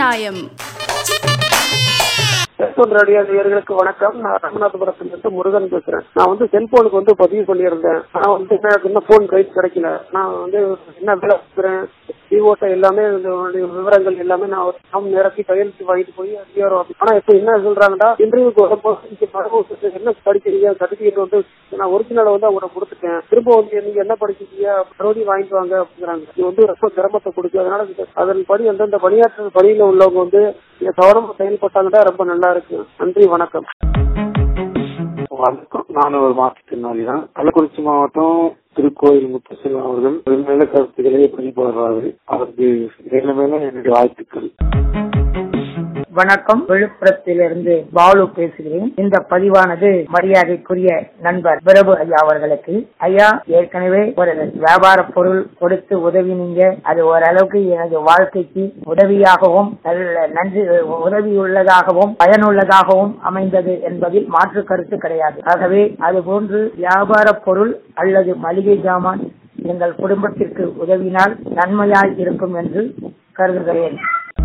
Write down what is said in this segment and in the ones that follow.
நியாயம் cellphone radio நேயர்களுக்கு வணக்கம் நான் ராமநாதபுரத்துல முருகன் பேசுறேன் நான் வந்து செல்போனுக்கு வந்து பதிவு பண்ணியிருந்தேன் ஆனா வந்து எனக்கு இன்னும் போன் கைட் கிடைக்கல நான் வந்து என்ன வேலை பார்க்குறேன் டிஓட்ட எல்லாமே இதனுடைய விவரங்கள் எல்லாமே நான் ஒரு நாம நிரப்பி கையெழுத்து வாங்கிட்டு போய் அதிகாரம் ஆஃபீஸ் ஆனா இப்ப என்ன சொல்றாங்கன்னா இன்டர்வியூக்கு வரும்போது மரபு என்ன படிக்கிறீங்க சர்டிபிகேட் வந்து நான் ஒரிஜினல் வந்து அவங்க கொடுத்துட்டேன் திரும்ப வந்து நீங்க என்ன படிக்கிறீங்க மறுபடியும் வாங்கிட்டு வாங்க அப்படிங்கிறாங்க இது வந்து ரொம்ப சிரமத்தை கொடுக்கு அதனால இது- அதன்படி வந்து அந்த பணியாற்ற பணியில உள்ளவங்க வந்து இங்க கவனமா செயல்பட்டாங்கன்னா ரொம்ப நல்லா இருக்கு நன்றி வணக்கம் வணக்கம் நான் ஒரு மாற்றுத்திறனாளி தான் கள்ளக்குறிச்சி மாவட்டம் திருக்கோயில் முத்துசெல்வம் அவர்கள் மேல கருத்துக்களை பதிப்பார்கள் அவருக்கு மேல மேல என்னுடைய வாழ்த்துக்கள் வணக்கம் விழுப்புரத்திலிருந்து பாலு பேசுகிறேன் இந்த பதிவானது மரியாதைக்குரிய நண்பர் பிரபு ஐயா அவர்களுக்கு ஐயா ஏற்கனவே ஒரு வியாபார பொருள் கொடுத்து உதவினீங்க அது ஓரளவுக்கு எனது வாழ்க்கைக்கு உதவியாகவும் நல்ல நன்றி உதவியுள்ளதாகவும் பயனுள்ளதாகவும் அமைந்தது என்பதில் மாற்று கருத்து கிடையாது ஆகவே அதுபோன்று வியாபார பொருள் அல்லது மளிகை ஜாமான் எங்கள் குடும்பத்திற்கு உதவினால் நன்மையாய் இருக்கும் என்று கருதுகிறேன்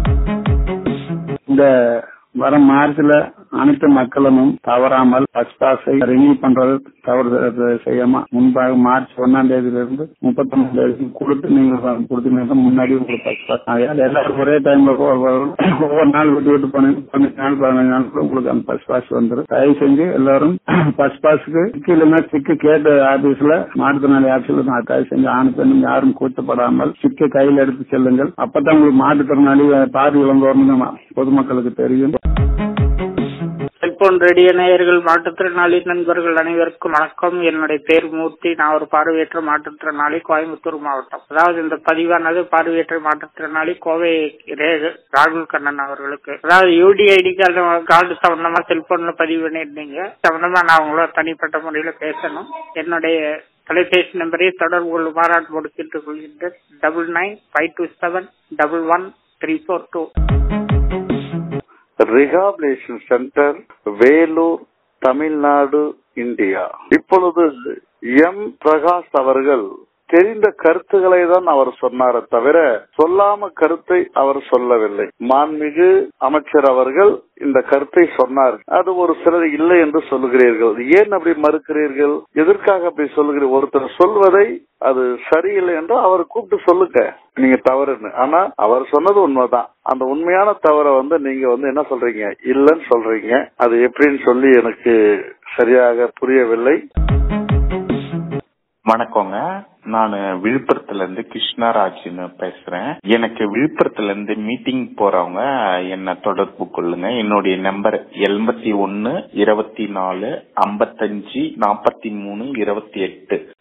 இந்த வர மார்ச்ல அனைத்து மக்களும் தவறாமல் பஸ் பாஸை ரினியூ பண்றது தவறு செய்யாம முன்பாக மார்ச் ஒன்னாம் தேதியில இருந்து முப்பத்தி ஒன்னாம் தேதி கொடுத்து நீங்க கொடுத்தீங்கன்னா முன்னாடி உங்களுக்கு பஸ் பாஸ் ஆகையால் எல்லாரும் ஒரே டைம்ல ஒவ்வொரு நாள் விட்டு விட்டு போனீங்க பதினஞ்சு நாள் பதினஞ்சு நாளுக்குள்ள உங்களுக்கு அந்த பஸ் பாஸ் வந்துடும் தயவு செஞ்சு எல்லாரும் பஸ் பாஸுக்கு சிக்கு இல்லைன்னா சிக்கு கேட்ட ஆபீஸ்ல மாற்றுத்திறனாளி ஆபீஸ்ல நான் தயவு செஞ்சு ஆண் பெண்ணும் யாரும் கூச்சப்படாமல் சிக்கை கையில் எடுத்து செல்லுங்கள் அப்பதான் உங்களுக்கு மாற்றுத்திறனாளி பார்வை இழந்தோர்னு பொதுமக்களுக்கு தெரியும் செல்போன் ரேடியோ நேயர்கள் மாற்றுத்திறனாளி நண்பர்கள் அனைவருக்கும் வணக்கம் என்னுடைய பேர் மூர்த்தி நான் ஒரு பார்வையற்ற மாற்றுத்திறனாளி கோயம்புத்தூர் மாவட்டம் அதாவது இந்த பதிவானது பார்வையற்ற மாற்றுத்திறனாளி கோவை ரே- ராகுல் கண்ணன் அவர்களுக்கு அதாவது யூடிஐடி கார்டு கார்டு சம்பந்தமா செல்போன்ல பதிவு பண்ணியிருந்தீங்க சம்பந்தமா நான் உங்களோட தனிப்பட்ட முறையில பேசணும் என்னுடைய தொலைபேசி நம்பரை தொடர்பு கொள்ளுமாறு அன்போடு கேட்டுக் கொள்கின்றேன் double nine five two seven double one three four two rehabilitation centre Vellore Tamil Nadu India இப்பொழுது எம் பிரகாஷ் அவர்கள் தெரிந்த கருத்துக்களை தான் அவர் சொன்னாரே தவிர சொல்லாம கருத்தை அவர் சொல்லவில்லை மாண்புமிகு அமைச்சர் அவர்கள் இந்த கருத்தை சொன்னார் அது ஒரு சிலர் இல்லை என்று சொல்லுகிறீர்கள் ஏன் அப்படி மறுக்கிறீர்கள் எதற்காக அப்படி சொல்லுகிறீர்கள் ஒருத்தர் சொல்வதை அது சரியில்லை என்று அவர் கூப்பிட்டு சொல்லுங்க நீங்க தவறுன்னு ஆனா அவர் சொன்னது உண்மைதான் அந்த உண்மையான தவறை வந்து நீங்க வந்து என்ன சொல்றீங்க இல்லைன்னு சொல்றீங்க அது எப்படின்னு சொல்லி எனக்கு சரியாக புரியவில்லை வணக்கங்க நான் விழுப்புரத்துல இருந்து கிருஷ்ணராஜ்னு பேசுறேன் எனக்கு விழுப்புரத்துல இருந்து மீட்டிங் போறவங்க என்ன தொடர்பு கொள்ளுங்க என்னுடைய நம்பர் எண்பத்தி ஒன்னு இருபத்தி நாலு ஐம்பத்தஞ்சு நாற்பத்தி மூணு இருபத்தி எட்டு